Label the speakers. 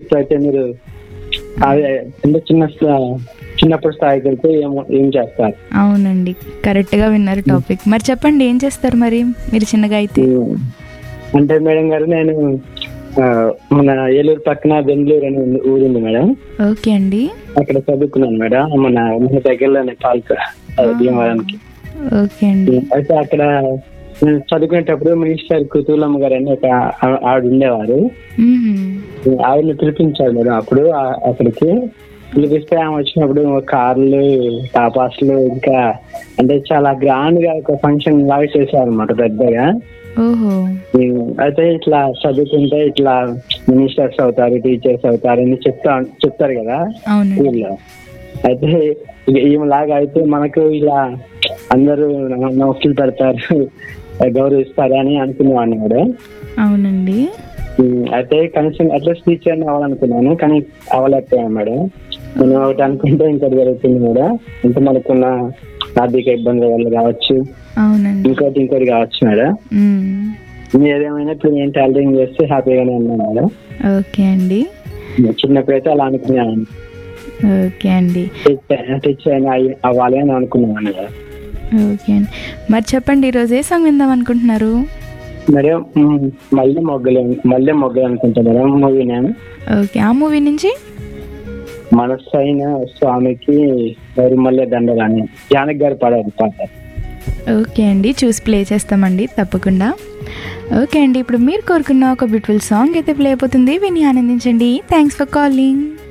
Speaker 1: Tips అయితే మీరు అదే అంటే చిన్న స్థా- చిన్నప్పుడు స్థాయికి వెళ్తే ఏం ఏం చేస్తారు
Speaker 2: అవునండి కరెక్ట్గా విన్నారు టాపిక్ మరి చెప్పండి ఏం చేస్తారు మరి మీరు చిన్నగా అయితే
Speaker 1: అంటే మేడం గారు నేను ఆ, మన ఏలూరు పక్కన బెంగళూరు అనే ఊరు ఉంది మేడం
Speaker 2: ఓకే అండి
Speaker 1: అక్కడ చదువుకున్నాను మేడం మన మన దగ్గరలోనే పాల్క భీమవరానికి
Speaker 2: ఓకే అండి
Speaker 1: అయితే అక్కడ నేను చదువుకునేటప్పుడు మినిస్టర్ కుతూలమ్మ గారు అని ఒక ఆ- ఆవిడ ఉండేవారు
Speaker 2: మ్మ్.
Speaker 1: ఆవిడని పిలిపించారు మేడం అప్పుడు ఆ- అక్కడికి పిలిపిస్తే ఆమె వచ్చినప్పుడు కార్లు టాపాస్లు ఇంకా అంటే చాలా గ్రాండ్ గా ఒక ఫంక్షన్ లాగా చేశారు అనమాట పెద్దగా
Speaker 2: ఓహో
Speaker 1: ఉమ్, అయితే ఇట్లా చదువుకుంటే ఇట్లా మినిస్టర్స్ అవుతారు టీచర్స్ అవుతారు అని చెప్తా చెప్తారు కదా
Speaker 2: అవునండి
Speaker 1: స్కూల్లో అయితే ఇక ఈమెలాగా అయితే మనకు ఇలా అందరూ నోట్స్లు పెడతారు గౌరవిస్తారు అని అనుకునేవాడిని కూడా
Speaker 2: అవునండి
Speaker 1: ఉమ్, అయితే కనీసం అట్లీస్ట్ టీచర్ అవ్వాలనుకున్నాను కానీ అవ్వలేకపోయాను మేడం నేను ఒకటి అనుకుంటే ఇంకోటి జరుగుతుంది మేడం అంటే మనకున్న ఆర్థిక ఇబ్బందుల వల్ల కావచ్చు
Speaker 2: అవునండి
Speaker 1: ఇంకోటి ఇంకోటి కావచ్చు మేడం
Speaker 2: మ్మ్.
Speaker 1: ఏదేమైనా ఇప్పుడు నేను టైలరింగ్ చేస్తే హ్యాపీగానే ఉన్నాను మేడం
Speaker 2: ఓకే అండి
Speaker 1: చిన్నప్పుడైతే అలా అనుకున్నాను
Speaker 2: ఓకే అండి
Speaker 1: టీచర్ అయినా అయ్యి- అవ్వాలి అని అనుకున్నాను మేడం
Speaker 2: ఓకే అండి మరి చెప్పండి ఈరోజు ఏ సాంగ్ విందాం అనుకుంటున్నారు
Speaker 1: మేడం ఉమ్, మళ్ళీ మొగ్గలు మళ్ళీ మొగ్గలు అనుకుంటా మేడం మూవీ నేను
Speaker 2: ఓకే ఆ మూవీ నుంచి
Speaker 1: మనసైన స్వామికి మల్లె దండలని జానక్ గారు పాడారు పాట
Speaker 2: ఓకే అండి చూసి ప్లే చేస్తామండి తప్పకుండా ఓకే అండి ఇప్పుడు మీరు కోరుకున్న ఒక బ్యూటిఫుల్ సాంగ్ అయితే ప్లే అయిపోతుంది విని ఆనందించండి థ్యాంక్స్ ఫర్ కాలింగ్